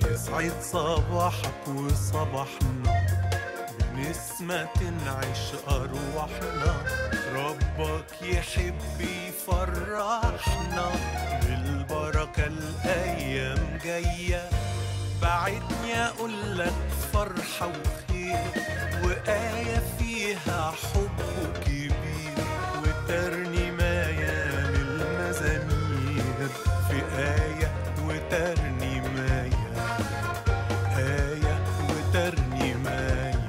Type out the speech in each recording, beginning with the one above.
يسعد صباحك وصباحنا بنسمة تنعش أرواحنا ربك يحب يفرحنا بالبركة الأيام جاية بعدني أقول لك فرحة وخير وآية فيها حب كبير وترنيماية من المزامير في آية وترنيماية آية وترنيماية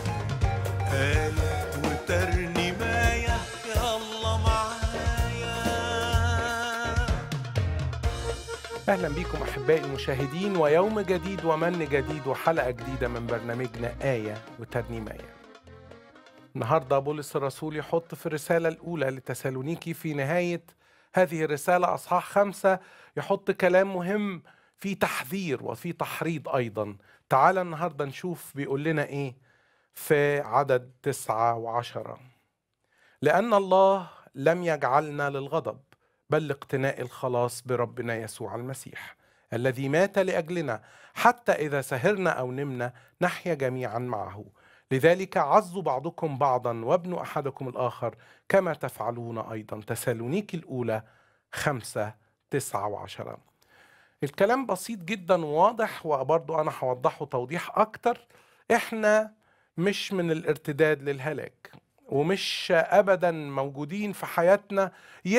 آية وترنيماية يا الله معايا أهلا بكم أحبائي المشاهدين ويوم جديد ومن جديد وحلقة جديدة من برنامجنا آية وترنيماية النهاردة بولس الرسول يحط في الرسالة الأولى لتسالونيكي في نهاية هذه الرسالة أصحاح خمسة يحط كلام مهم في تحذير وفي تحريض أيضا تعال النهاردة نشوف بيقول لنا إيه في عدد تسعة وعشرة لأن الله لم يجعلنا للغضب بل لاقتناء الخلاص بربنا يسوع المسيح الذي مات لاجلنا حتى اذا سهرنا او نمنا نحيا جميعا معه لذلك عزوا بعضكم بعضا وابنوا احدكم الاخر كما تفعلون ايضا تسالونيك الاولى خمسة تسعة وعشرة الكلام بسيط جدا وواضح وبرضو انا هوضحه توضيح اكتر احنا مش من الارتداد للهلاك ومش ابدا موجودين في حياتنا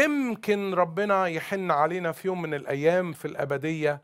يمكن ربنا يحن علينا في يوم من الايام في الابديه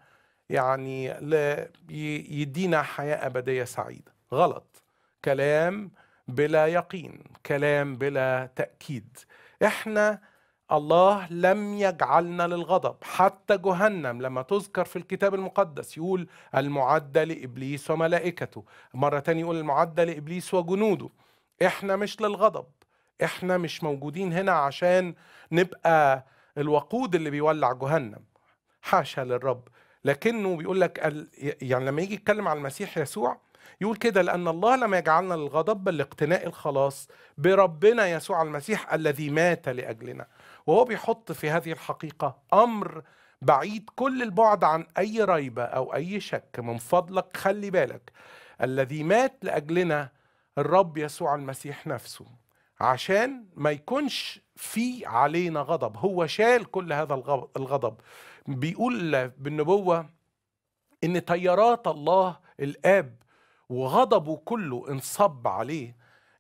يعني ل- ي- يدينا حياه ابديه سعيده غلط كلام بلا يقين كلام بلا تاكيد احنا الله لم يجعلنا للغضب حتى جهنم لما تذكر في الكتاب المقدس يقول المعدة لإبليس وملائكته مرة تانية يقول المعدة لإبليس وجنوده احنا مش للغضب احنا مش موجودين هنا عشان نبقى الوقود اللي بيولع جهنم حاشا للرب لكنه بيقول لك ال... يعني لما يجي يتكلم عن المسيح يسوع يقول كده لأن الله لم يجعلنا للغضب بل لاقتناء الخلاص بربنا يسوع المسيح الذي مات لأجلنا وهو بيحط في هذه الحقيقة أمر بعيد كل البعد عن أي ريبة أو أي شك من فضلك خلي بالك الذي مات لأجلنا الرب يسوع المسيح نفسه عشان ما يكونش في علينا غضب هو شال كل هذا الغضب- الغضب بيقول بالنبوة إن تيارات الله الآب وغضبه كله انصب عليه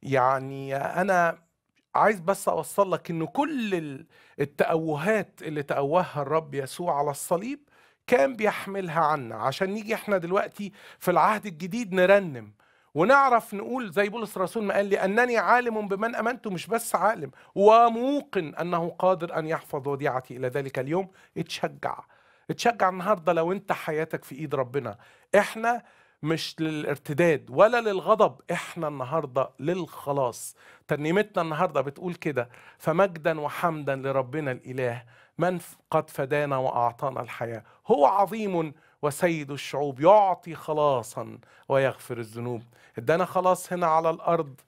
يعني أنا عايز بس أوصل لك إن كل ال- التأوهات اللي تأوهها الرب يسوع على الصليب كان بيحملها عنا عشان نيجي احنا دلوقتي في العهد الجديد نرنم ونعرف نقول زي بولس الرسول ما قال لي أنني عالم بمن أمنت مش بس عالم وموقن أنه قادر أن يحفظ وديعتي إلى ذلك اليوم اتشجع اتشجع النهاردة لو انت حياتك في ايد ربنا احنا مش للارتداد ولا للغضب احنا النهاردة للخلاص ترنيمتنا النهاردة بتقول كده فمجدا وحمدا لربنا الإله من قد فدانا وأعطانا الحياة هو عظيم وسيد الشعوب يعطي خلاصا ويغفر الذنوب ادانا خلاص هنا على الأرض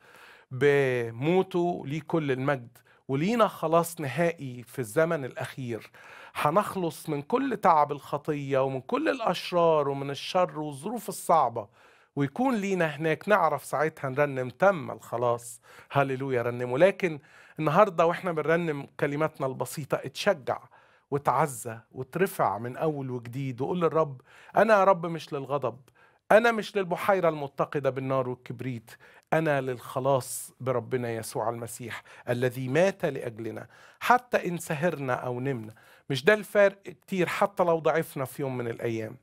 بموته ليه كل المجد ولينا خلاص نهائي في الزمن الأخير هنخلص من كل تعب الخطية ومن كل الأشرار ومن الشر والظروف الصعبة ويكون لينا هناك نعرف ساعتها نرنم تم الخلاص هللويا رنموا لكن النهاردة واحنا بنرنم كلماتنا البسيطة اتشجع وتعزى وترفع من أول وجديد وقول للرب أنا يا رب مش للغضب أنا مش للبحيرة المتقدة بالنار والكبريت أنا للخلاص بربنا يسوع المسيح الذي مات لأجلنا حتى إن سهرنا أو نمنا مش ده الفرق كتير حتى لو ضعفنا في يوم من الأيام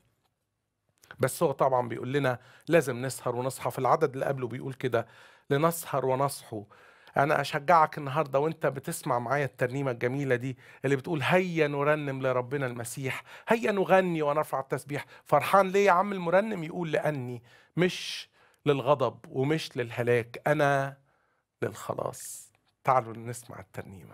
بس هو طبعا بيقول لنا لازم نسهر ونصحى في العدد اللي قبله بيقول كده لنسهر ونصحو انا اشجعك النهارده وانت بتسمع معايا الترنيمه الجميله دي اللي بتقول هيا نرنم لربنا المسيح هيا نغني ونرفع التسبيح فرحان ليه يا عم المرنم يقول لاني مش للغضب ومش للهلاك انا للخلاص تعالوا نسمع الترنيمه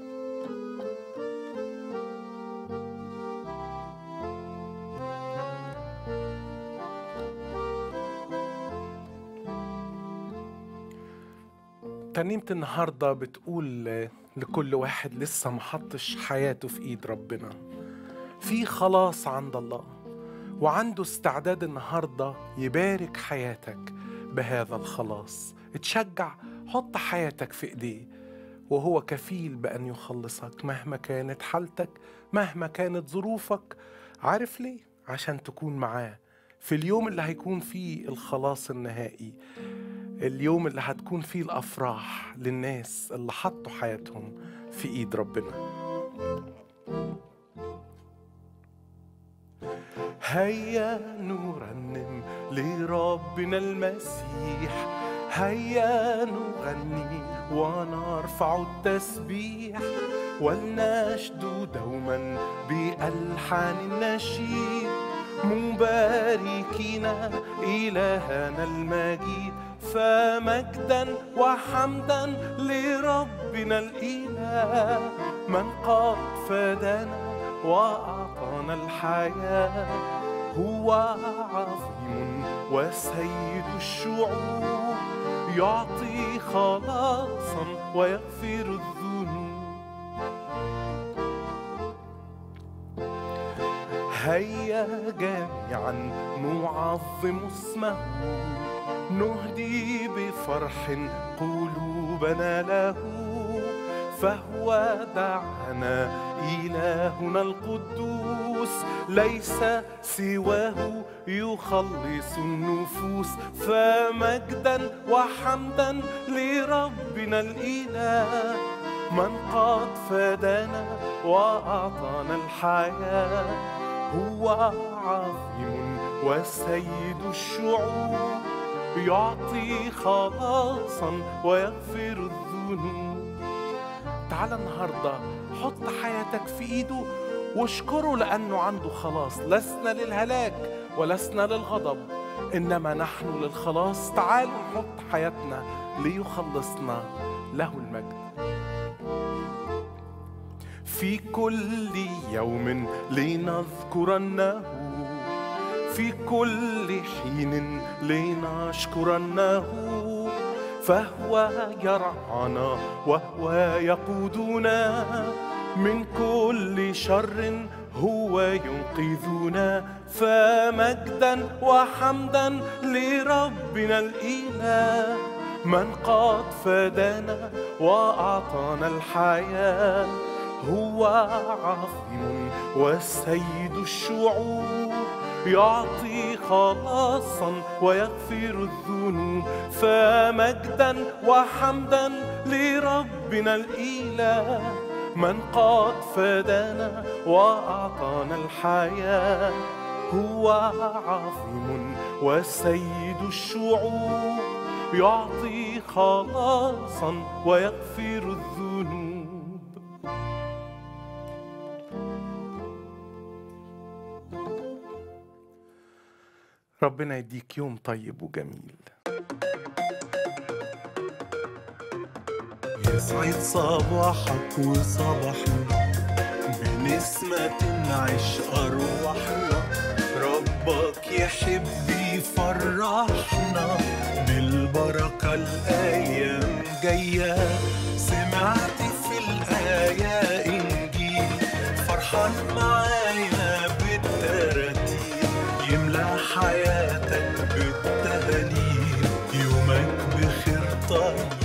ترنيمة النهاردة بتقول لكل واحد لسه محطش حياته في ايد ربنا في خلاص عند الله وعنده استعداد النهارده يبارك حياتك بهذا الخلاص اتشجع حط حياتك في ايديه وهو كفيل بان يخلصك مهما كانت حالتك مهما كانت ظروفك عارف ليه عشان تكون معاه في اليوم اللي هيكون فيه الخلاص النهائي اليوم اللي هتكون فيه الافراح للناس اللي حطوا حياتهم في ايد ربنا هيا نرنم لربنا المسيح هيا نغني ونرفع التسبيح ولنشدو دوما بألحان النشيد مباركين إلهنا المجيد فمجدا وحمدا لربنا الإله من قد فدانا وأعطانا الحياة هو عظيم وسيد الشعوب يعطي خلاصا ويغفر الذنوب هيا جميعا نعظم اسمه نهدي بفرح قلوبنا له فهو دعانا إلهنا القدوس ليس سواه يخلص النفوس فمجدا وحمدا لربنا الإله من قد فدانا وأعطانا الحياة هو عظيم وسيد الشعوب يعطي خلاصا ويغفر الذنوب تعال النهاردة حط حياتك في ايده واشكره لأنه عنده خلاص لسنا للهلاك ولسنا للغضب إنما نحن للخلاص تعالوا نحط حياتنا ليخلصنا له المجد في كل يوم لنذكرنه في كل حين لنشكرنه فهو يرعانا وهو يقودنا من كل شر هو ينقذنا فمجدا وحمدا لربنا الإله من قد فدانا وأعطانا الحياة هو عظيم وسيد الشعوب يعطي خلاصا ويغفر الذنوب فمجدا وحمدا لربنا الإله من قد فدانا وأعطانا الحياة هو عظيم وسيد الشعوب يعطي خلاصا ويغفر الذنوب ربنا يديك يوم طيب وجميل يسعد صباحك وصباحنا بنسمة نعيش أرواحنا ربك يحب يفرحنا بالبركة الأيام جاية سمعت في الآية إنجيل فرحان معايا بالتراتيل يملى حياتك بالتهاليل يومك بخير طيب